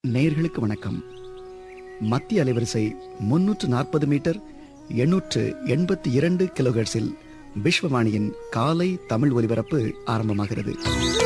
நேயர்களுக்கு வணக்கம் மத்திய அலைவரிசை முன்னூற்று நாற்பது மீட்டர் எண்ணூற்று எண்பத்தி இரண்டு கிலோஹெர்ட்ஸில் விஸ்வவாணியின் காலை தமிழ் ஒலிபரப்பு ஆரம்பமாகிறது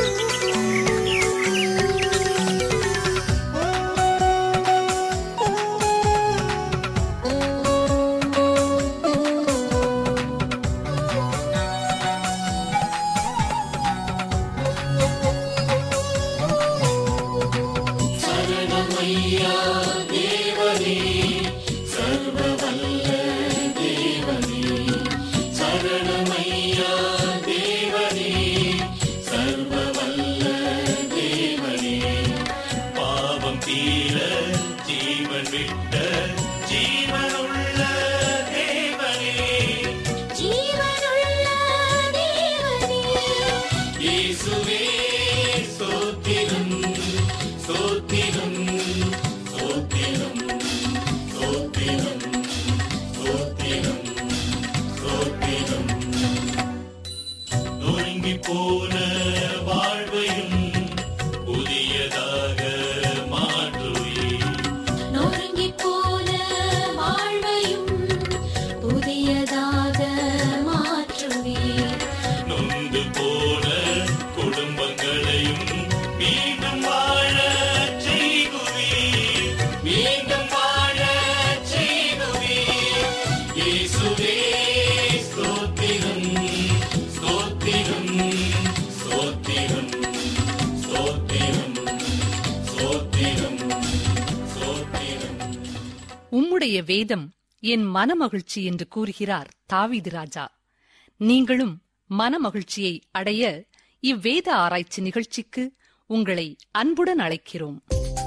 பாவம் தீர ஜீவன் விட்ட ஜீவனுள்ள தேவனே ஜீவனுள்ள தேவனே இயேசுவே ஸ்தோத்திரம் ஸ்தோத்திரம் ஸ்தோத்திரம் ஸ்தோத்திரம் ஸ்தோத்திரம் ஸ்தோத்திரம் நொறுங்கி போன வாழ்வையும் புதியதாக மாற்றுவே நொறுங்கிப் போன வாழ்வையும் புதியதாக மாற்றுவீர் நொந்து போன குடும்பங்களையும் மீண்டும் வாழ செய்குவீர் மீண்டும் வாழ செய்குவீர் இயேசுவே ஸ்தோத்திரம் ஸ்தோத்திரம் ஸ்தோத்திரம் ஸ்தோத்திரம் ஸ்தோத்திரம் ஸ்தோத்திரம் உம்முடைய வேதம் என் மனமகிழ்ச்சி என்று கூறுகிறார் தாவீது ராஜா நீங்களும் மனமகிழ்ச்சியை அடைய இவ்வேத ஆராய்ச்சி நிகழ்ச்சிக்கு உங்களை அன்புடன் அழைக்கிறோம்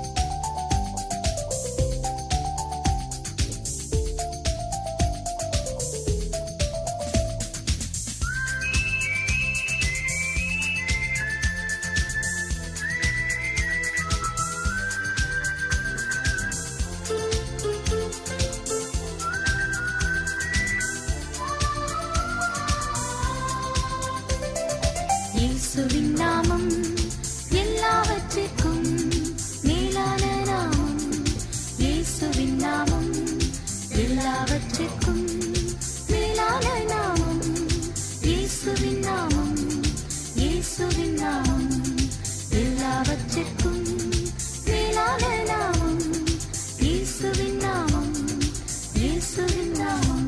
இயேசுவின் நாமம் எல்லாவற்றிற்கும் மேலான நாமம் இயேசுவின் நாமம் எல்லாவற்றிற்கும் மேலான நாமம் இயேசுவின் நாமம் இயேசுவின் நாமம் எல்லாவற்றிற்கும் மேலான நாமம் இயேசுவின் நாமம் இயேசுவின் நாமம்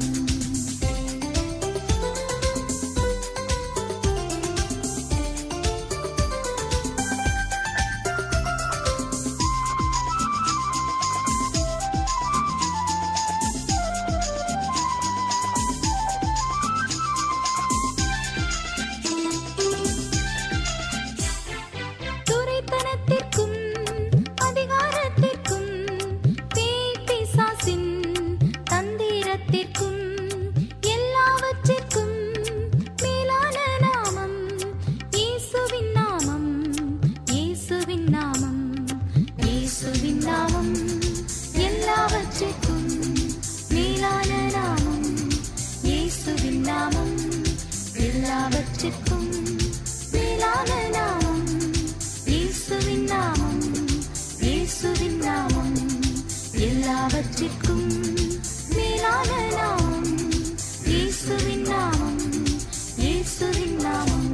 துரைத்தனத்திற்கும் அதிகாரத்திற்கும் பேய் பிசாசின் தந்திரத்திற்கும் எல்லாவற்றிற்கும் மேலான நாமம் இயேசுவின் நாமம் இயேசுவின் நாமம் இயேசுவின் நாமம் எல்லாவற்றிற்கும் மேலான நாமம் இயேசுவின் நாமம் எல்லாவற்றிற்கும் மேலான நாமம் இயேசுவின் நாமம் இயேசுவின் நாமம் எல்லாவற்றிற்கும் மேலான நாமம் இயேசுவின் நாமம் இயேசுவின் நாமம்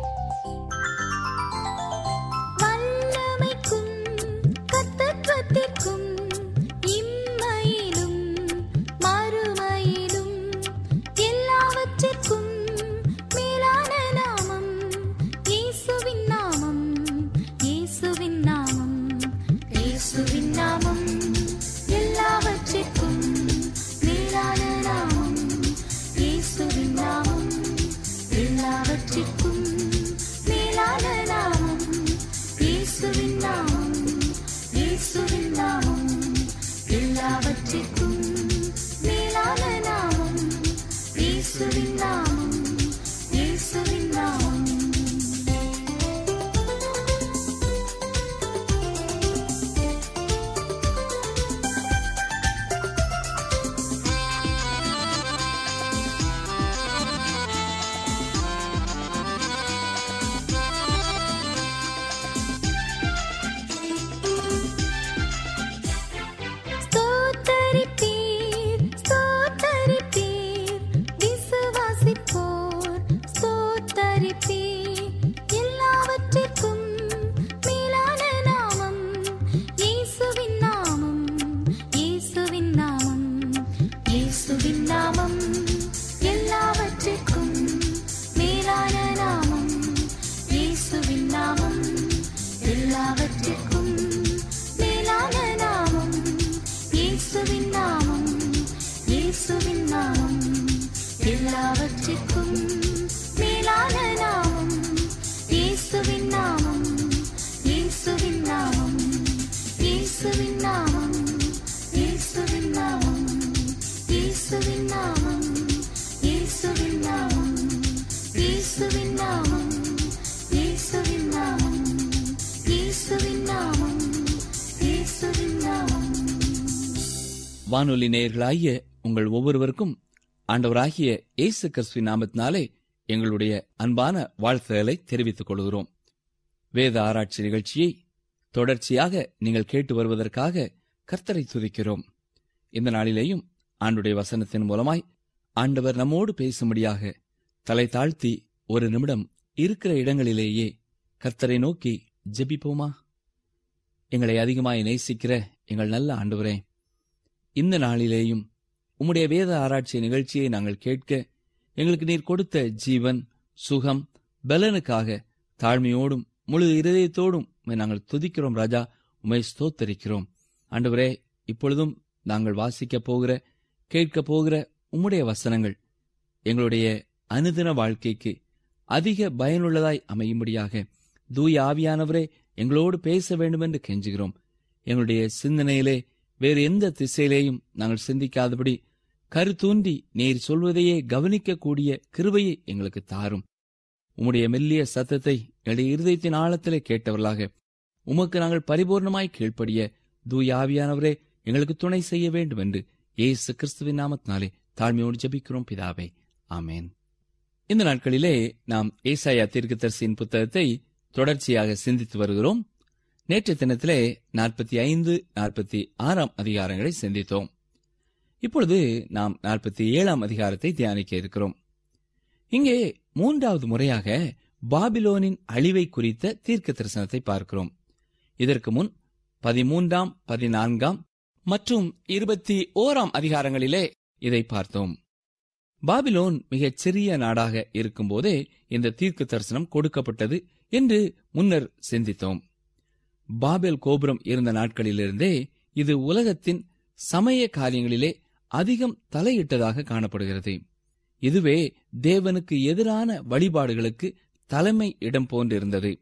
வல்லமைக்கும் கர்த்தத்துவத்திற்கும் வானொலி நேயர்களாகிய உங்கள் ஒவ்வொருவருக்கும் ஆண்டவராகிய இயேசு கிறிஸ்துவின் நாமத்தினாலே எங்களுடைய அன்பான வாழ்த்துதலை தெரிவித்துக் கொள்கிறோம் வேத ஆராய்ச்சி நிகழ்ச்சியை தொடர்ச்சியாக நீங்கள் கேட்டு வருவதற்காக கர்த்தரை துதிக்கிறோம் இந்த நாளிலேயும் ஆண்டுடைய வசனத்தின் மூலமாய் ஆண்டவர் நம்மோடு பேசும்படியாக தலை தாழ்த்தி ஒரு நிமிடம் இருக்கிற இடங்களிலேயே கர்த்தரை நோக்கி ஜெபிப்போமா எங்களை அதிகமாய் நேசிக்கிற எங்கள் நல்ல ஆண்டவரே இந்த நாளிலேயும் உம்முடைய வேத ஆராய்ச்சி நிகழ்ச்சியை நாங்கள் கேட்க எங்களுக்கு நீர் கொடுத்த ஜீவன் சுகம் பலனுக்காக தாழ்மையோடும் முழு இருதயத்தோடும் உம்மை நாங்கள் துதிக்கிறோம் ராஜா உம்மை ஸ்தோத்தரிக்கிறோம் ஆண்டவரே இப்பொழுதும் நாங்கள் வாசிக்கப் போகிற கேட்கப் போகிற உம்முடைய வசனங்கள் எங்களுடைய அனுதின வாழ்க்கைக்கு அதிக பயனுள்ளதாய் அமையும்படியாக தூய ஆவியானவரே எங்களோடு பேச வேண்டும் என்று கெஞ்சுகிறோம் எங்களுடைய சிந்தனையிலே வேறு எந்த திசையிலேயும் நாங்கள் சிந்திக்காதபடி கருத்தூன்றி நீர் சொல்வதையே கவனிக்கக்கூடிய கிருபையை எங்களுக்கு தாரும் உம்முடைய மெல்லிய சத்தத்தை எங்களுடைய இருதயத்தின் ஆழத்திலே கேட்டவர்களாக உமக்கு நாங்கள் பரிபூர்ணமாய் கீழ்ப்படிய தூய ஆவியானவரே எங்களுக்கு துணை செய்ய வேண்டும் என்று இயேசு கிறிஸ்துவின் நாமத்தினாலே தாழ்மையோடு ஜெபிக்கிறோம் பிதாவே ஆமேன் இந்த நாட்களிலே நாம் ஏசாயா தீர்க்கதரிசியின் புத்தகத்தை தொடர்ச்சியாக சிந்தித்து வருகிறோம் நேற்று தினத்திலே நாற்பத்தி ஐந்து நாற்பத்தி ஆறாம் அதிகாரங்களை சிந்தித்தோம் இப்பொழுது நாம் நாற்பத்தி ஏழாம் அதிகாரத்தை தியானிக்க இருக்கிறோம் இங்கே மூன்றாவது முறையாக பாபிலோனின் அழிவை குறித்த தீர்க்க தரிசனத்தை பார்க்கிறோம் இதற்கு முன் பதிமூன்றாம் பதினான்காம் மற்றும் இருபத்தி ஓராம் அதிகாரங்களிலே இதை பார்த்தோம் பாபிலோன் மிகச் சிறிய நாடாக இருக்கும்போதே இந்த தீர்க்க தரிசனம் கொடுக்கப்பட்டது என்று முன்னர் சிந்தித்தோம் பாபேல் கோபுரம் இருந்த நாட்களிலிருந்தே இது உலகத்தின் சமய காரியங்களிலே அதிகம் தலையிட்டதாக காணப்படுகிறது இதுவே தேவனுக்கு எதிரான வழிபாடுகளுக்கு தலைமை இடம் போன்றிருந்தது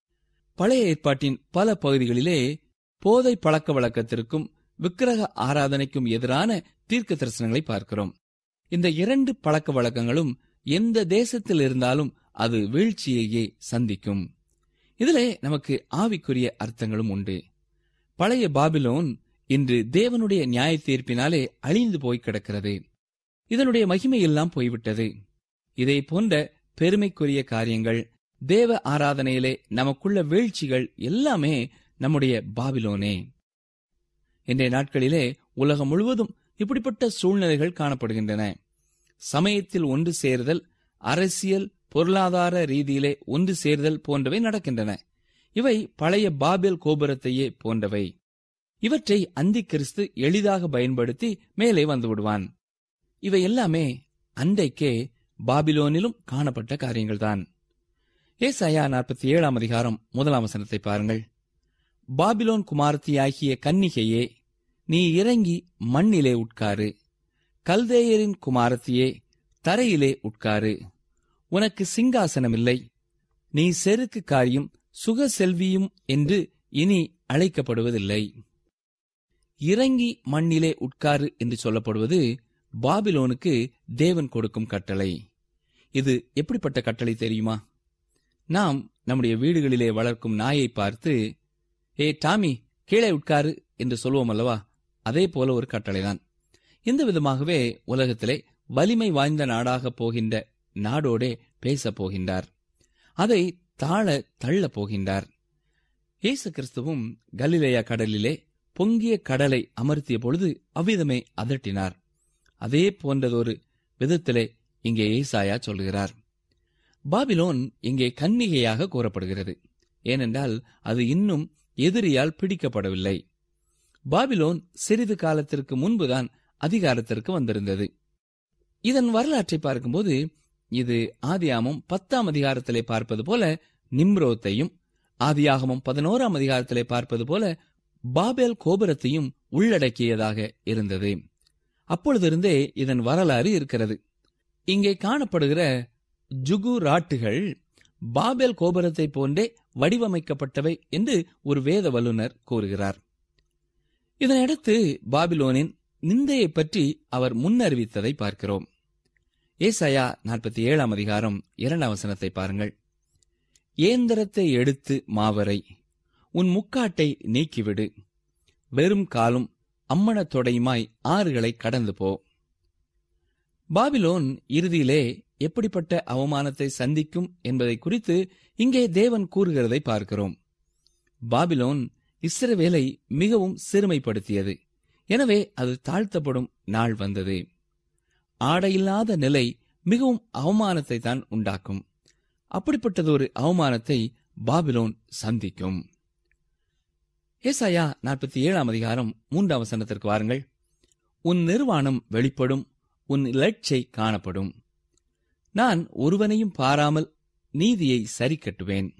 பழைய ஏற்பாட்டின் பல பகுதிகளிலே போதை பழக்க வழக்கத்திற்கும் விக்கிரக ஆராதனைக்கும் எதிரான தீர்க்க தரிசனங்களை பார்க்கிறோம் இந்த இரண்டு பழக்க வழக்கங்களும் எந்த தேசத்தில் இருந்தாலும் அது வீழ்ச்சியையே சந்திக்கும் இதிலே நமக்கு ஆவிக்குரிய அர்த்தங்களும் உண்டு பழைய பாபிலோன் இன்று தேவனுடைய நியாய தீர்ப்பினாலே அழிந்து போய் கிடக்கிறது இதனுடைய மகிமை எல்லாம் போய்விட்டது இதை போன்ற பெருமைக்குரிய காரியங்கள் தேவ ஆராதனையிலே நமக்குள்ள வீழ்ச்சிகள் எல்லாமே நம்முடைய பாபிலோனே இன்றைய நாட்களிலே உலகம் முழுவதும் இப்படிப்பட்ட சூழ்நிலைகள் காணப்படுகின்றன சமயத்தில் ஒன்று சேருதல் அரசியல் பொருளாதார ரீதியிலே ஒன்று சேர்தல் போன்றவை நடக்கின்றன இவை பழைய பாபேல் கோபுரத்தையே போன்றவை இவற்றை அந்தி கிறிஸ்து எளிதாக பயன்படுத்தி மேலே வந்து விடுவான் இவை எல்லாமே அன்றைக்கே பாபிலோனிலும் காணப்பட்ட காரியங்கள்தான் ஏசாயா நாற்பத்தி ஏழாம் அதிகாரம் முதலாம் வசனத்தை பாருங்கள் பாபிலோன் குமாரத்தியாகிய கன்னிகையே நீ இறங்கி மண்ணிலே உட்காரு கல்தேயரின் குமாரத்தியே தரையிலே உட்காரு உனக்கு சிங்காசனமில்லை நீ செருக்கு காரியும் சுக செல்வியும் என்று இனி அழைக்கப்படுவதில்லை இறங்கி மண்ணிலே உட்காரு என்று சொல்லப்படுவது பாபிலோனுக்கு தேவன் கொடுக்கும் கட்டளை இது எப்படிப்பட்ட கட்டளை தெரியுமா நாம் நம்முடைய வீடுகளிலே வளர்க்கும் நாயை பார்த்து ஏ டாமி கீழே உட்காரு என்று சொல்வோம் அல்லவா அதே போல ஒரு கட்டளைதான் இந்த விதமாகவே உலகத்திலே வலிமை வாய்ந்த நாடாக போகின்ற நாடோடே பேசப் போகின்றார் அதை தாழ தள்ளப் போகின்றார் இயேசு கிறிஸ்துவும் கலிலேயா கடலிலே பொங்கிய கடலை அமர்த்திய பொழுது அவ்விதமே அதட்டினார் அதே போன்றதொரு விதத்திலே இங்கே ஏசாயா சொல்கிறார் பாபிலோன் இங்கே கன்னிகையாக கூறப்படுகிறது ஏனென்றால் அது இன்னும் எதிரியால் பிடிக்கப்படவில்லை பாபிலோன் சிறிது காலத்திற்கு முன்புதான் அதிகாரத்திற்கு வந்திருந்தது இதன் வரலாற்றை பார்க்கும்போது இது ஆதியாமம் பத்தாம் அதிகாரத்திலே பார்ப்பது போல நிம்ரோத்தையும் ஆதியாகமம் பதினோராம் அதிகாரத்திலே பார்ப்பது போல பாபேல் கோபுரத்தையும் உள்ளடக்கியதாக இருந்தது அப்பொழுதிருந்தே இதன் வரலாறு இருக்கிறது இங்கே காணப்படுகிற ஜுகு ராட்டுகள் பாபேல் கோபுரத்தை போன்றே வடிவமைக்கப்பட்டவை என்று ஒரு வேத வல்லுனர் கூறுகிறார் இதனையடுத்து பாபிலோனின் நிந்தையை பற்றி அவர் முன்னறிவித்ததை பார்க்கிறோம் ஏசாயா நாற்பத்தி ஏழாம் அதிகாரம் இரண்டாம் வசனத்தை பாருங்கள் ஏந்திரத்தை எடுத்து மாவரை உன் முக்காட்டை நீக்கிவிடு வெறும் காலும் அம்மணத்தொடையுமாய் ஆறுகளை கடந்து போ பாபிலோன் இறுதியிலே எப்படிப்பட்ட அவமானத்தை சந்திக்கும் என்பதை குறித்து இங்கே தேவன் கூறுகிறதை பார்க்கிறோம் பாபிலோன் இஸ்ரவேலை மிகவும் சிறுமைப்படுத்தியது எனவே அது தாழ்த்தப்படும் நாள் வந்தது ஆடையில்லாத நிலை மிகவும் அவமானத்தை தான் உண்டாக்கும் அப்படிப்பட்டதொரு அவமானத்தை பாபிலோன் சந்திக்கும் ஏசாயா நாற்பத்தி ஏழாம் அதிகாரம் மூன்றாம் வசனத்திற்கு வாருங்கள் உன் நிர்வாணம் வெளிப்படும் உன் இலட்சை காணப்படும் நான் ஒருவனையும் பாராமல் நீதியை சரி கட்டுவேன்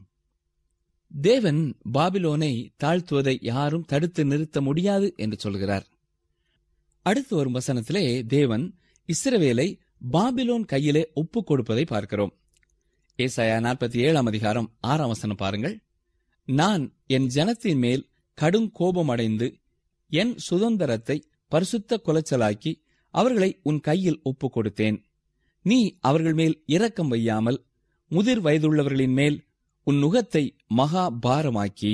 தேவன் பாபிலோனை தாழ்த்துவதை யாரும் தடுத்து நிறுத்த முடியாது என்று சொல்கிறார் அடுத்து வரும் வசனத்திலே தேவன் இஸ்ரவேலை பாபிலோன் கையிலே ஒப்புக் கொடுப்பதை பார்க்கிறோம் ஏசாயா நாற்பத்தி ஏழாம் அதிகாரம் ஆறாம் வசனம் பாருங்கள் நான் என் ஜனத்தின் மேல் கடும் கோபமடைந்து என் சுதந்திரத்தை பரிசுத்த குலைச்சலாக்கி அவர்களை உன் கையில் ஒப்புக் கொடுத்தேன் நீ அவர்கள் மேல் இரக்கம் வையாமல் முதிர் வயதுள்ளவர்களின் மேல் உன் நுகத்தை மகா பாரமாக்கி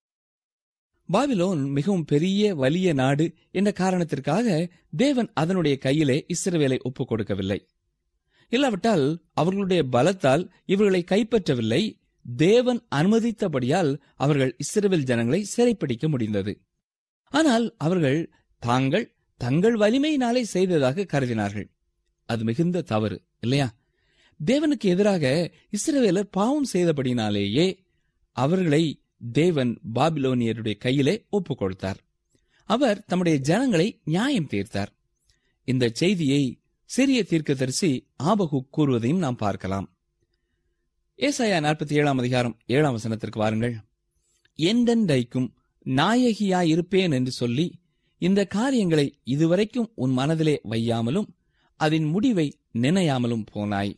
பாபிலோன் மிகவும் பெரிய வலிய நாடு என்ற காரணத்திற்காக தேவன் அதனுடைய கையிலே இஸ்ரவேலை ஒப்புக் கொடுக்கவில்லை இல்லாவிட்டால் அவர்களுடைய பலத்தால் இவர்களை கைப்பற்றவில்லை தேவன் அனுமதித்தபடியால் அவர்கள் இஸ்ரவேல் ஜனங்களை சிறைப்பிடிக்க முடிந்தது ஆனால் அவர்கள் தாங்கள் தங்கள் வலிமையினாலே செய்ததாக கருதினார்கள் அது மிகுந்த தவறு இல்லையா தேவனுக்கு எதிராக இஸ்ரவேலர் பாவம் செய்தபடினாலேயே அவர்களை தேவன் பாபிலோனியருடைய கையிலே ஒப்புக் கொடுத்தார் அவர் தம்முடைய ஜனங்களை நியாயம் தீர்த்தார் இந்த செய்தியை சிறிய தீர்க்கதரிசி ஆபகு கூறுவதையும் நாம் பார்க்கலாம் ஏசாயா நாற்பத்தி ஏழாம் அதிகாரம் ஏழாம் வசனத்திற்கு வாருங்கள் எந்தெண்டைக்கும் நாயகியாயிருப்பேன் என்று சொல்லி இந்த காரியங்களை இதுவரைக்கும் உன் மனதிலே வையாமலும் அதன் முடிவை நினையாமலும் போனாய்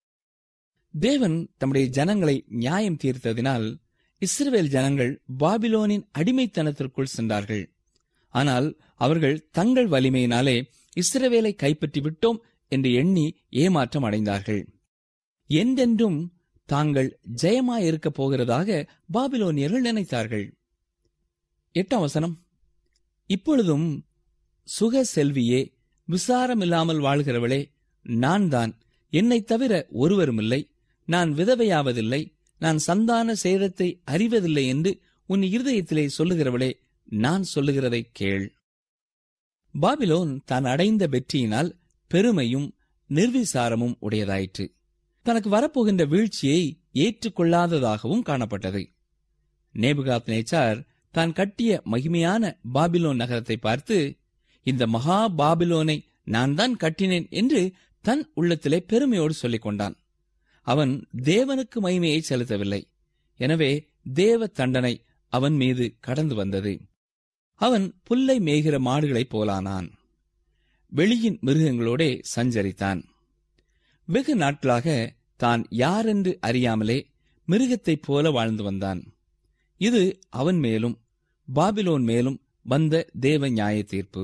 தேவன் தம்முடைய ஜனங்களை நியாயம் தீர்த்ததினால் இஸ்ரவேல் ஜனங்கள் பாபிலோனின் அடிமைத்தனத்திற்குள் சென்றார்கள் ஆனால் அவர்கள் தங்கள் வலிமையினாலே இஸ்ரவேலை கைப்பற்றி விட்டோம் என்று எண்ணி ஏமாற்றம் அடைந்தார்கள் என்றென்றும் தாங்கள் ஜெயமாயிருக்கப் போகிறதாக பாபிலோனியர்கள் நினைத்தார்கள் எட்டாம் வசனம் இப்பொழுதும் சுக செல்வியே விசாரமில்லாமல் வாழ்கிறவளே நான் தான் என்னைத் தவிர ஒருவருமில்லை நான் விதவையாவதில்லை நான் சந்தான சேதத்தை அறிவதில்லை என்று உன் இருதயத்திலே சொல்லுகிறவளே நான் சொல்லுகிறதை கேள் பாபிலோன் தான் அடைந்த வெற்றியினால் பெருமையும் நிர்விசாரமும் உடையதாயிற்று தனக்கு வரப்போகின்ற வீழ்ச்சியை ஏற்றுக்கொள்ளாததாகவும் காணப்பட்டது நேபுகாத் நேச்சார் தான் கட்டிய மகிமையான பாபிலோன் நகரத்தை பார்த்து இந்த மகா பாபிலோனை நான் தான் கட்டினேன் என்று தன் உள்ளத்திலே பெருமையோடு சொல்லிக் கொண்டான் அவன் தேவனுக்கு மகிமையை செலுத்தவில்லை எனவே தேவ தண்டனை அவன் மீது கடந்து வந்தது அவன் புல்லை மேய்கிற மாடுகளைப் போலானான் வெளியின் மிருகங்களோடே சஞ்சரித்தான் வெகு நாட்களாக தான் யாரென்று அறியாமலே மிருகத்தைப் போல வாழ்ந்து வந்தான் இது அவன் மேலும் பாபிலோன் மேலும் வந்த தேவ நியாய தீர்ப்பு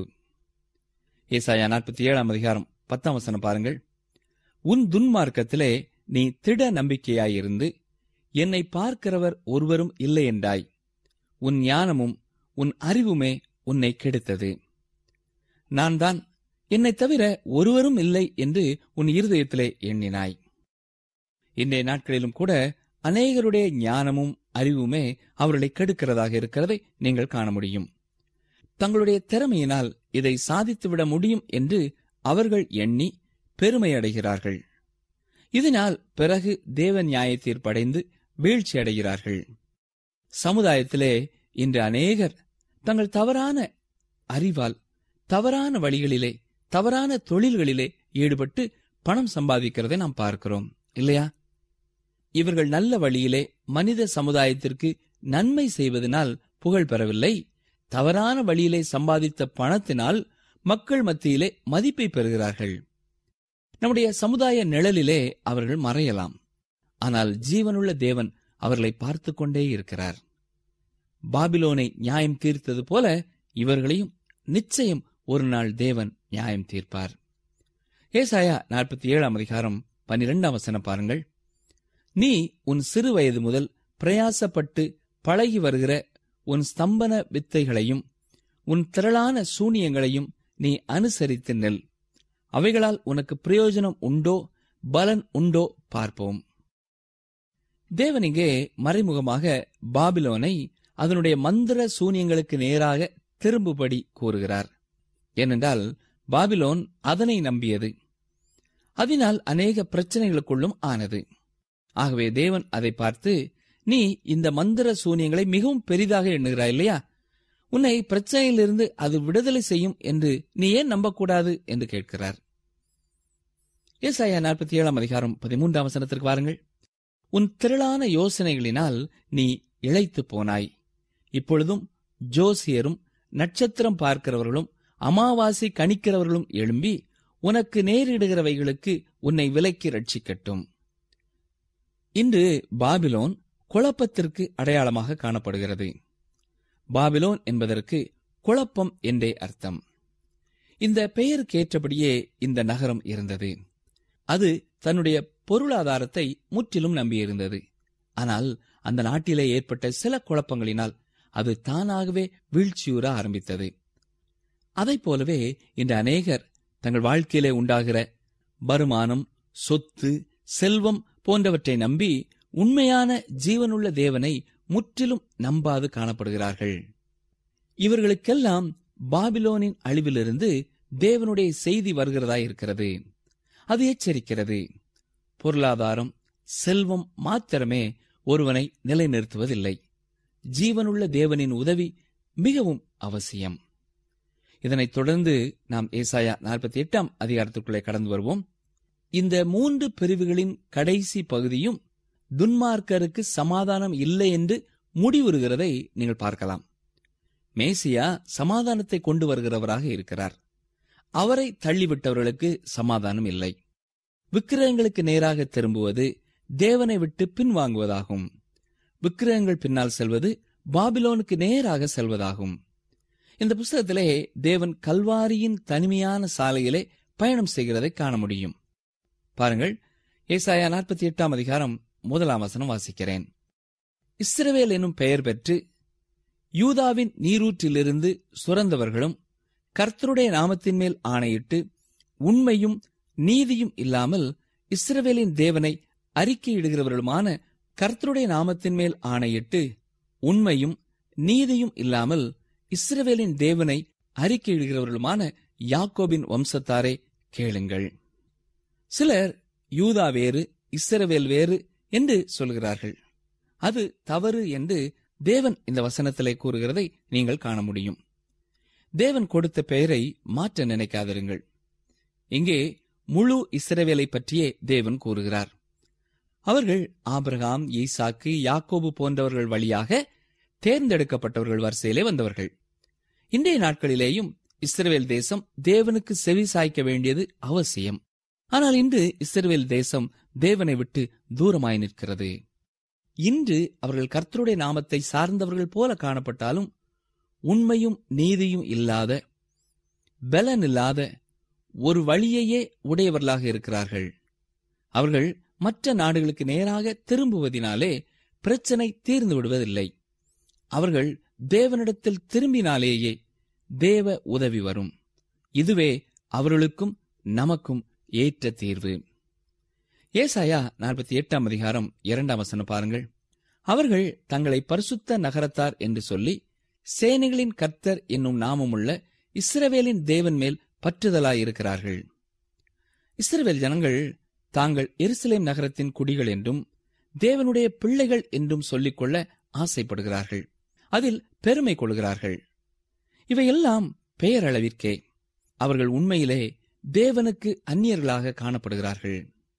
ஏசாயா நாற்பத்தி ஏழாம் அதிகாரம் பத்தாம் வசனம் பாருங்கள் உன் துன்மார்க்கத்திலே நீ திட நம்பிக்கையாயிருந்து என்னை பார்க்கிறவர் ஒருவரும் இல்லை என்றாய் உன் ஞானமும் உன் அறிவுமே உன்னை கெடுத்தது நான் தான் என்னைத் தவிர ஒருவரும் இல்லை என்று உன் இருதயத்திலே எண்ணினாய் இன்றைய நாட்களிலும் கூட அநேகருடைய ஞானமும் அறிவுமே அவர்களை கெடுக்கிறதாக இருக்கிறதை நீங்கள் காண முடியும் தங்களுடைய திறமையினால் இதை சாதித்துவிட முடியும் என்று அவர்கள் எண்ணி பெருமையடைகிறார்கள் இதனால் பிறகு தேவ நியாய தீர்ப்படைந்து வீழ்ச்சி அடைகிறார்கள் சமுதாயத்திலே இன்று அநேகர் தங்கள் தவறான அறிவால் தவறான வழிகளிலே தவறான தொழில்களிலே ஈடுபட்டு பணம் சம்பாதிக்கிறதை நாம் பார்க்கிறோம் இல்லையா இவர்கள் நல்ல வழியிலே மனித சமுதாயத்திற்கு நன்மை செய்வதனால் புகழ் பெறவில்லை தவறான வழியிலே சம்பாதித்த பணத்தினால் மக்கள் மத்தியிலே மதிப்பை பெறுகிறார்கள் நம்முடைய சமுதாய நிழலிலே அவர்கள் மறையலாம் ஆனால் ஜீவனுள்ள தேவன் அவர்களை பார்த்து கொண்டே இருக்கிறார் பாபிலோனை நியாயம் தீர்த்தது போல இவர்களையும் நிச்சயம் ஒரு நாள் தேவன் நியாயம் தீர்ப்பார் ஏசாயா நாற்பத்தி ஏழாம் அதிகாரம் பனிரெண்டாம் வசனம் பாருங்கள் நீ உன் சிறு வயது முதல் பிரயாசப்பட்டு பழகி வருகிற உன் ஸ்தம்பன வித்தைகளையும் உன் திரளான சூனியங்களையும் நீ அனுசரித்து நெல் அவைகளால் உனக்கு பிரயோஜனம் உண்டோ பலன் உண்டோ பார்ப்போம் தேவன் இங்கே மறைமுகமாக பாபிலோனை அதனுடைய மந்திர சூனியங்களுக்கு நேராக திரும்புபடி கூறுகிறார் ஏனென்றால் பாபிலோன் அதனை நம்பியது அதனால் அநேக பிரச்சனைகளுக்குள்ளும் ஆனது ஆகவே தேவன் அதை பார்த்து நீ இந்த மந்திர சூனியங்களை மிகவும் பெரிதாக எண்ணுகிறாய் இல்லையா உன்னை பிரச்சனையிலிருந்து அது விடுதலை செய்யும் என்று நீ ஏன் நம்பக்கூடாது என்று கேட்கிறார் ஏசாயா நாற்பத்தி ஏழாம் அதிகாரம் பதிமூன்றாம் வசனத்திற்கு வாருங்கள் உன் திரளான யோசனைகளினால் நீ இழைத்து போனாய் இப்பொழுதும் ஜோசியரும் நட்சத்திரம் பார்க்கிறவர்களும் அமாவாசை கணிக்கிறவர்களும் எழும்பி உனக்கு நேரிடுகிறவைகளுக்கு உன்னை விலக்கி ரட்சிக்கட்டும் இன்று பாபிலோன் குழப்பத்திற்கு அடையாளமாக காணப்படுகிறது பாபிலோன் என்பதற்கு குழப்பம் என்றே அர்த்தம் இந்த பெயருக்கேற்றபடியே இந்த நகரம் இருந்தது அது தன்னுடைய பொருளாதாரத்தை முற்றிலும் நம்பியிருந்தது ஆனால் அந்த நாட்டிலே ஏற்பட்ட சில குழப்பங்களினால் அது தானாகவே வீழ்ச்சியுற ஆரம்பித்தது அதைப் போலவே இன்று அநேகர் தங்கள் வாழ்க்கையிலே உண்டாகிற வருமானம் சொத்து செல்வம் போன்றவற்றை நம்பி உண்மையான ஜீவனுள்ள தேவனை முற்றிலும் நம்பாது காணப்படுகிறார்கள் இவர்களுக்கெல்லாம் பாபிலோனின் அழிவிலிருந்து தேவனுடைய செய்தி வருகிறதா இருக்கிறது அது எச்சரிக்கிறது பொருளாதாரம் செல்வம் மாத்திரமே ஒருவனை நிலைநிறுத்துவதில்லை ஜீவனுள்ள தேவனின் உதவி மிகவும் அவசியம் இதனைத் தொடர்ந்து நாம் ஏசாயா நாற்பத்தி எட்டாம் அதிகாரத்திற்குள்ளே கடந்து வருவோம் இந்த மூன்று பிரிவுகளின் கடைசி பகுதியும் துன்மார்க்கருக்கு சமாதானம் இல்லை என்று முடிவுறுகிறதை நீங்கள் பார்க்கலாம் மேசியா சமாதானத்தை கொண்டு வருகிறவராக இருக்கிறார் அவரை தள்ளிவிட்டவர்களுக்கு சமாதானம் இல்லை விக்கிரகங்களுக்கு நேராக திரும்புவது தேவனை விட்டு பின்வாங்குவதாகும் விக்கிரகங்கள் பின்னால் செல்வது பாபிலோனுக்கு நேராக செல்வதாகும் இந்த புஸ்தகத்திலே தேவன் கல்வாரியின் தனிமையான சாலையிலே பயணம் செய்கிறதை காண முடியும் பாருங்கள் ஏசாயா நாற்பத்தி எட்டாம் அதிகாரம் முதலாம் வசனம் வாசிக்கிறேன் இஸ்ரவேல் எனும் பெயர் பெற்று யூதாவின் நீரூற்றிலிருந்து சுரந்தவர்களும் கர்த்தருடைய நாமத்தின் மேல் ஆணையிட்டு உண்மையும் நீதியும் இல்லாமல் இஸ்ரவேலின் தேவனை அறிக்கையிடுகிறவர்களுமான கர்த்தருடைய நாமத்தின் மேல் ஆணையிட்டு உண்மையும் நீதியும் இல்லாமல் இஸ்ரவேலின் தேவனை அறிக்கையிடுகிறவர்களுமான யாக்கோபின் வம்சத்தாரே கேளுங்கள் சிலர் யூதா வேறு இஸ்ரவேல் வேறு என்று சொல்கிறார்கள் அது தவறு என்று தேவன் இந்த வசனத்திலே கூறுகிறதை நீங்கள் காண முடியும் தேவன் கொடுத்த பெயரை மாற்ற நினைக்காதிருங்கள் இங்கே முழு இஸ்ரவேலை பற்றியே தேவன் கூறுகிறார் அவர்கள் ஆபிரகாம் ஈசாக்கு யாக்கோபு போன்றவர்கள் வழியாக தேர்ந்தெடுக்கப்பட்டவர்கள் வரிசையிலே வந்தவர்கள் இன்றைய நாட்களிலேயும் இஸ்ரவேல் தேசம் தேவனுக்கு செவி சாய்க்க வேண்டியது அவசியம் ஆனால் இன்று இஸ்ரவேல் தேசம் தேவனை விட்டு தூரமாய் நிற்கிறது இன்று அவர்கள் கர்த்தருடைய நாமத்தை சார்ந்தவர்கள் போல காணப்பட்டாலும் உண்மையும் நீதியும் இல்லாத பலன் இல்லாத ஒரு வழியையே உடையவர்களாக இருக்கிறார்கள் அவர்கள் மற்ற நாடுகளுக்கு நேராக திரும்புவதினாலே பிரச்சனை தீர்ந்து விடுவதில்லை அவர்கள் தேவனிடத்தில் திரும்பினாலேயே தேவ உதவி வரும் இதுவே அவர்களுக்கும் நமக்கும் ஏற்ற தீர்வு ஏசாயா நாற்பத்தி எட்டாம் அதிகாரம் இரண்டாம் வசனம் பாருங்கள் அவர்கள் தங்களை பரிசுத்த நகரத்தார் என்று சொல்லி சேனைகளின் கர்த்தர் என்னும் நாமமுள்ள இஸ்ரவேலின் தேவன் மேல் பற்றுதலாயிருக்கிறார்கள் இஸ்ரவேல் ஜனங்கள் தாங்கள் எருசலேம் நகரத்தின் குடிகள் என்றும் தேவனுடைய பிள்ளைகள் என்றும் சொல்லிக்கொள்ள ஆசைப்படுகிறார்கள் அதில் பெருமை கொள்கிறார்கள் இவையெல்லாம் பெயரளவிற்கே அவர்கள் உண்மையிலே தேவனுக்கு அந்நியர்களாக காணப்படுகிறார்கள்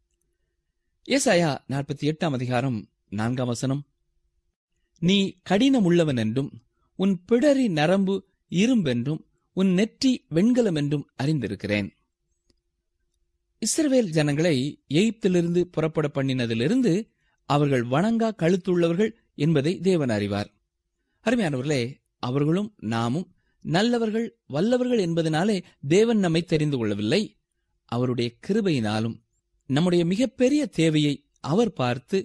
ஏசாயா நாற்பத்தி எட்டாம் அதிகாரம் நான்காம் வசனம் நீ கடினமுள்ளவன் என்றும் உன் பிடரி நரம்பு இரும்பென்றும் உன் நெற்றி வெண்கலம் என்றும் அறிந்திருக்கிறேன் இஸ்ரவேல் ஜனங்களை எகிப்திலிருந்து புறப்பட பண்ணினதிலிருந்து அவர்கள் வணங்கா கழுத்துள்ளவர்கள் என்பதை தேவன் அறிவார் அருமையானவர்களே அவர்களும் நாமும் நல்லவர்கள் வல்லவர்கள் என்பதனாலே தேவன் நம்மை தெரிந்து கொள்ளவில்லை அவருடைய கிருபையினாலும் நம்முடைய மிகப்பெரிய தேவையை அவர் பார்த்து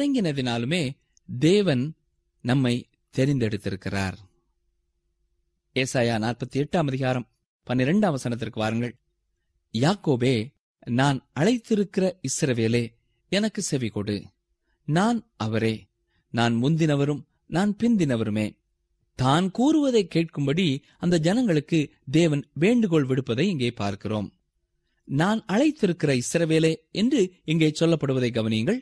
இறங்கினதினாலுமே தேவன் நம்மை தெரிந்தெடுத்திருக்கிறார் ஏசாயா நாற்பத்தி எட்டாம் அதிகாரம் பன்னிரெண்டாம் வசனத்திற்கு வாருங்கள் யாக்கோபே நான் அழைத்திருக்கிற இஸ்ரவேலே எனக்கு செவி கொடு நான் அவரே நான் முந்தினவரும் நான் பிந்தினவருமே தான் கூறுவதை கேட்கும்படி அந்த ஜனங்களுக்கு தேவன் வேண்டுகோள் விடுப்பதை இங்கே பார்க்கிறோம் நான் அழைத்திருக்கிற இஸ்ரவேலே என்று இங்கே சொல்லப்படுவதை கவனியுங்கள்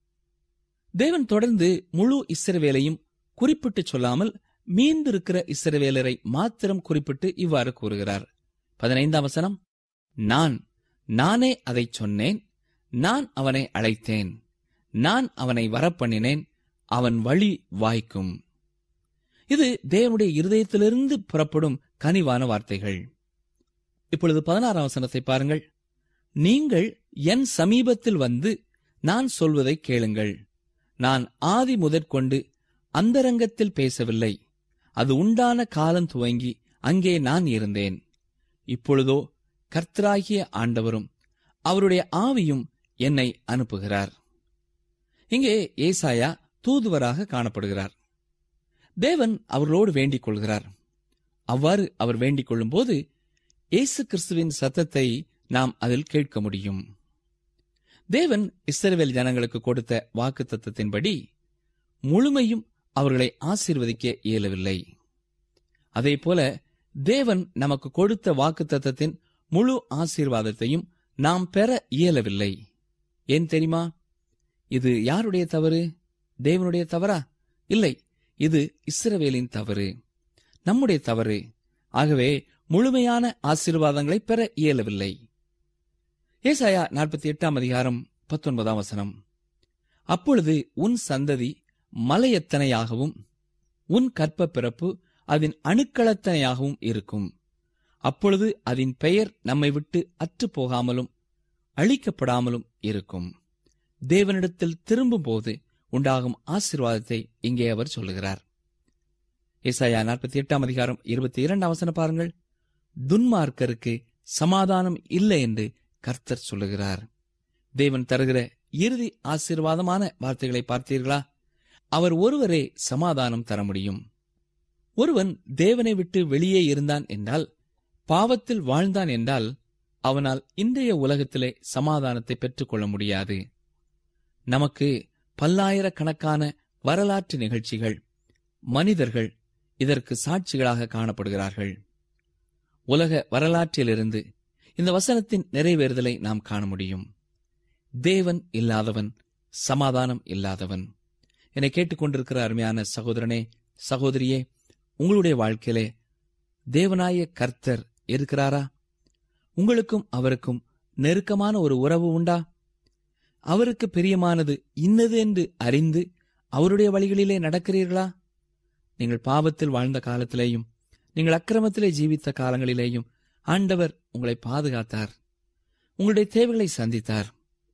தேவன் தொடர்ந்து முழு இஸ்ரவேலையும் குறிப்பிட்டு சொல்லாமல் மீந்திருக்கிற இஸ்ரவேலரை மாத்திரம் குறிப்பிட்டு இவ்வாறு கூறுகிறார் பதினைந்தாம் வசனம் நான் நானே அதைச் சொன்னேன் நான் அவனை அழைத்தேன் நான் அவனை வரப்பண்ணினேன் அவன் வழி வாய்க்கும் இது தேவனுடைய இருதயத்திலிருந்து புறப்படும் கனிவான வார்த்தைகள் இப்பொழுது பதினாறாம் வசனத்தை பாருங்கள் நீங்கள் என் சமீபத்தில் வந்து நான் சொல்வதை கேளுங்கள் நான் ஆதி முதற்கொண்டு அந்தரங்கத்தில் பேசவில்லை அது உண்டான காலம் துவங்கி அங்கே நான் இருந்தேன் இப்பொழுதோ கர்த்தராகிய ஆண்டவரும் அவருடைய ஆவியும் என்னை அனுப்புகிறார் இங்கே ஏசாயா தூதுவராக காணப்படுகிறார் தேவன் அவர்களோடு வேண்டிக் கொள்கிறார் அவ்வாறு அவர் வேண்டிக் கொள்ளும்போது இயேசு கிறிஸ்துவின் சத்தத்தை நாம் அதில் கேட்க முடியும் தேவன் இஸ்ரவேல் ஜனங்களுக்கு கொடுத்த வாக்கு தத்தத்தின்படி முழுமையும் அவர்களை ஆசீர்வதிக்க இயலவில்லை அதேபோல தேவன் நமக்கு கொடுத்த வாக்கு தத்தத்தின் முழு ஆசீர்வாதத்தையும் நாம் பெற இயலவில்லை ஏன் தெரியுமா இது யாருடைய தவறு தேவனுடைய தவறா இல்லை இது இஸ்ரவேலின் தவறு நம்முடைய தவறு ஆகவே முழுமையான ஆசீர்வாதங்களை பெற இயலவில்லை ஏசாயா நாற்பத்தி எட்டாம் அதிகாரம் பத்தொன்பதாம் வசனம் அப்பொழுது உன் சந்ததி மலையத்தனையாகவும் உன் கற்ப பிறப்பு அதன் அணுக்களத்தனையாகவும் இருக்கும் அப்பொழுது அதன் பெயர் நம்மை விட்டு அற்றுப் போகாமலும் அழிக்கப்படாமலும் இருக்கும் தேவனிடத்தில் திரும்பும்போது உண்டாகும் ஆசீர்வாதத்தை இங்கே அவர் சொல்லுகிறார் ஏசாயா நாற்பத்தி எட்டாம் அதிகாரம் இருபத்தி இரண்டாம் வசனம் பாருங்கள் துன்மார்க்கருக்கு சமாதானம் இல்லை என்று கர்த்தர் சொல்லுகிறார் தேவன் தருகிற இறுதி ஆசீர்வாதமான வார்த்தைகளை பார்த்தீர்களா அவர் ஒருவரே சமாதானம் தர முடியும் ஒருவன் தேவனை விட்டு வெளியே இருந்தான் என்றால் பாவத்தில் வாழ்ந்தான் என்றால் அவனால் இன்றைய உலகத்திலே சமாதானத்தை பெற்றுக்கொள்ள முடியாது நமக்கு பல்லாயிரக்கணக்கான வரலாற்று நிகழ்ச்சிகள் மனிதர்கள் இதற்கு சாட்சிகளாக காணப்படுகிறார்கள் உலக வரலாற்றிலிருந்து இந்த வசனத்தின் நிறைவேறுதலை நாம் காண முடியும் தேவன் இல்லாதவன் சமாதானம் இல்லாதவன் என்னை கேட்டுக்கொண்டிருக்கிற அருமையான சகோதரனே சகோதரியே உங்களுடைய வாழ்க்கையிலே தேவனாய கர்த்தர் இருக்கிறாரா உங்களுக்கும் அவருக்கும் நெருக்கமான ஒரு உறவு உண்டா அவருக்கு பிரியமானது இன்னது என்று அறிந்து அவருடைய வழிகளிலே நடக்கிறீர்களா நீங்கள் பாவத்தில் வாழ்ந்த காலத்திலேயும் நீங்கள் அக்கிரமத்திலே ஜீவித்த காலங்களிலேயும் ஆண்டவர் உங்களை பாதுகாத்தார் உங்களுடைய தேவைகளை சந்தித்தார்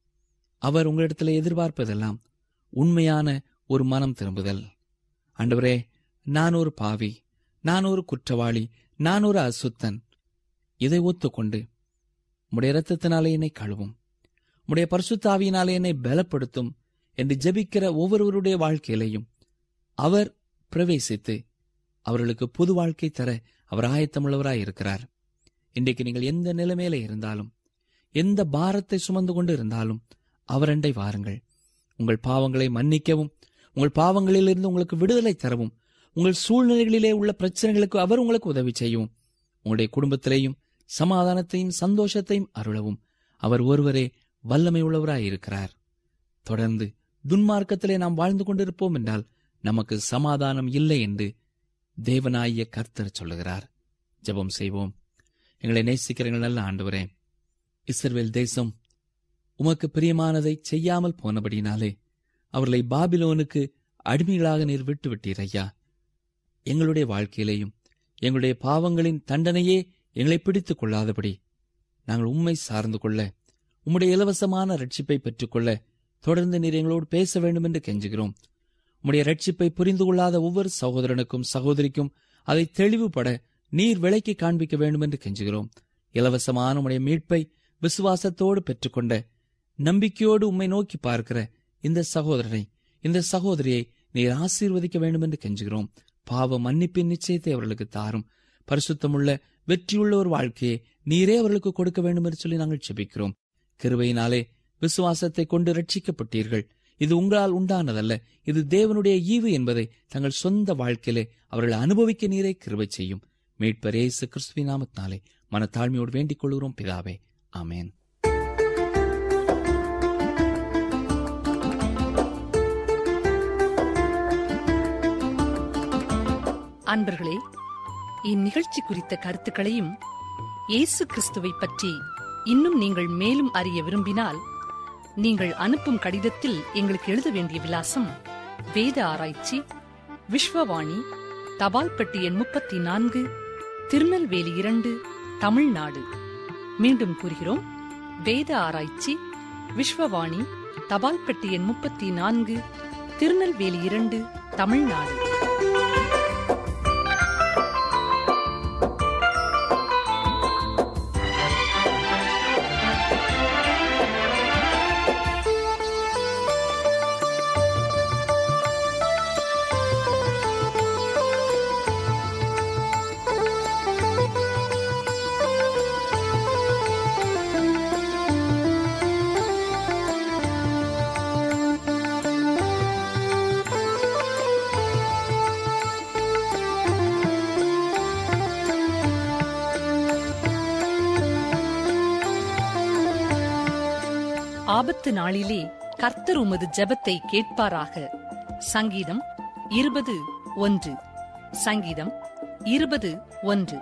அவர் உங்களிடத்திலே எதிர்பார்ப்பதெல்லாம் உண்மையான ஒரு மனம் திரும்புதல் ஆண்டவரே நான் ஒரு பாவி நான் ஒரு குற்றவாளி நான் ஒரு அசுத்தன் இதை ஒத்துக்கொண்டு உம்முடைய இரத்தத்தினாலே என்னை கழுவும் உம்முடைய பரிசுத்தாவியினாலே என்னை பலப்படுத்தும் என்று ஜெபிக்கிற ஒவ்வொருவருடைய வாழ்க்கையிலையும் அவர் பிரவேசித்து அவர்களுக்கு புது வாழ்க்கை தர அவர் ஆயத்தமுள்ளவராய் இருக்கிறார் இன்றைக்கு நீங்கள் எந்த நிலைமையில இருந்தாலும் எந்த பாரத்தை சுமந்து கொண்டு இருந்தாலும் அவரண்டை வாருங்கள் உங்கள் பாவங்களை மன்னிக்கவும் உங்கள் பாவங்களிலிருந்து உங்களுக்கு விடுதலை தரவும் உங்கள் சூழ்நிலைகளிலே உள்ள பிரச்சனைகளுக்கு அவர் உங்களுக்கு உதவி செய்யவும் உங்களுடைய குடும்பத்திலேயும் சமாதானத்தையும் சந்தோஷத்தையும் அருளவும் அவர் ஒருவரே வல்லமை உள்ளவராயிருக்கிறார் தொடர்ந்து துன்மார்க்கத்திலே நாம் வாழ்ந்து கொண்டிருப்போம் என்றால் நமக்கு சமாதானம் இல்லை என்று தேவனாய கர்த்தர் சொல்லுகிறார் ஜெபம் செய்வோம் எங்களை நேசிக்கிறீர்கள் நல்ல ஆண்டவரே இஸ்ரவேல் தேசம் உமக்கு பிரியமானதை செய்யாமல் போனபடினாலே அவர்களை பாபிலோனுக்கு அடிமைகளாக நீர் விட்டு விட்டீர் ஐயா எங்களுடைய வாழ்க்கையிலேயும் எங்களுடைய பாவங்களின் தண்டனையே எங்களை பிடித்துக் கொள்ளாதபடி நாங்கள் உம்மை சார்ந்து கொள்ள உம்முடைய இலவசமான ரட்சிப்பை பெற்றுக்கொள்ள தொடர்ந்து நீர் எங்களோடு பேச வேண்டும் என்று கெஞ்சுகிறோம் உம்முடைய ரட்சிப்பை புரிந்து கொள்ளாத ஒவ்வொரு சகோதரனுக்கும் சகோதரிக்கும் அதை தெளிவுபட நீர் விலைக்கு காண்பிக்க வேண்டும் என்று கெஞ்சுகிறோம் இலவசமான உம்முடைய மீட்பை விசுவாசத்தோடு பெற்றுக்கொண்ட நம்பிக்கையோடு உம்மை நோக்கி பார்க்கிற இந்த சகோதரனை இந்த சகோதரியை நீர் ஆசீர்வதிக்க வேண்டும் என்று கெஞ்சுகிறோம் பாவ மன்னிப்பின் நிச்சயத்தை அவர்களுக்கு தாரும் பரிசுத்தமுள்ள வெற்றியுள்ள ஒரு வாழ்க்கையை நீரே அவர்களுக்கு கொடுக்க வேண்டும் என்று சொல்லி நாங்கள் செபிக்கிறோம் கிருபையினாலே விசுவாசத்தை கொண்டு ரட்சிக்கப்பட்டீர்கள் இது உங்களால் உண்டானதல்ல இது தேவனுடைய ஈவு என்பதை தங்கள் சொந்த வாழ்க்கையிலே அவர்கள் அனுபவிக்க நீரே கிருபை செய்யும் மீட்பர் இயேசு கிறிஸ்துவின் நாமத்தினாலே மனத்தாழ்மையோடு வேண்டிக் கொள்கிறோம் பிதாவே ஆமென் அன்பர்களே இந்நிகழ்ச்சி குறித்த கருத்துக்களையும் இயேசு கிறிஸ்துவை பற்றி இன்னும் நீங்கள் மேலும் அறிய விரும்பினால் நீங்கள் அனுப்பும் கடிதத்தில் எங்களுக்கு எழுத வேண்டிய விலாசம் வேத ஆராய்ச்சி விஸ்வவாணி தபால் பெட்டி எண் முப்பத்தி நான்கு திருநெல்வேலி இரண்டு தமிழ்நாடு மீண்டும் கூறுகிறோம் வேத ஆராய்ச்சி விஸ்வவாணி தபால் பெட்டி எண் முப்பத்தி நான்கு திருநெல்வேலி இரண்டு தமிழ்நாடு ஆபத்து நாளிலே கர்த்தர் உமது ஜெபத்தை கேட்பாராக சங்கீதம் இருபது ஒன்று சங்கீதம் இருபது ஒன்று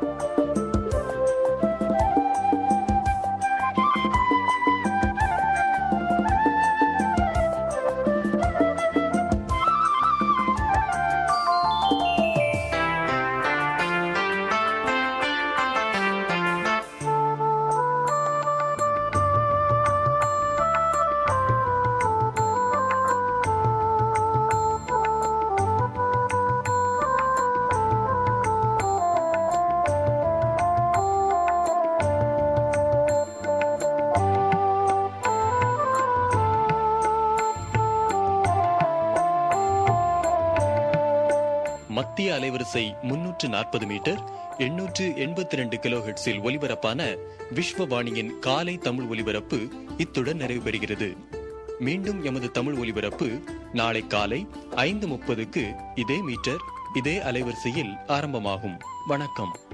மத்திய அலைவரிசை முன்னூற்று நாற்பது மீட்டர் எண்ணூற்று எண்பத்தி ரெண்டு கிலோ ஹெட்ஸில் ஒலிபரப்பான விஸ்வவாணியின் காலை தமிழ் ஒலிபரப்பு இத்துடன் நிறைவு பெறுகிறது மீண்டும் எமது தமிழ் ஒலிபரப்பு நாளை காலை ஐந்து முப்பதுக்கு இதே மீட்டர் இதே அலைவரிசையில் ஆரம்பமாகும் வணக்கம்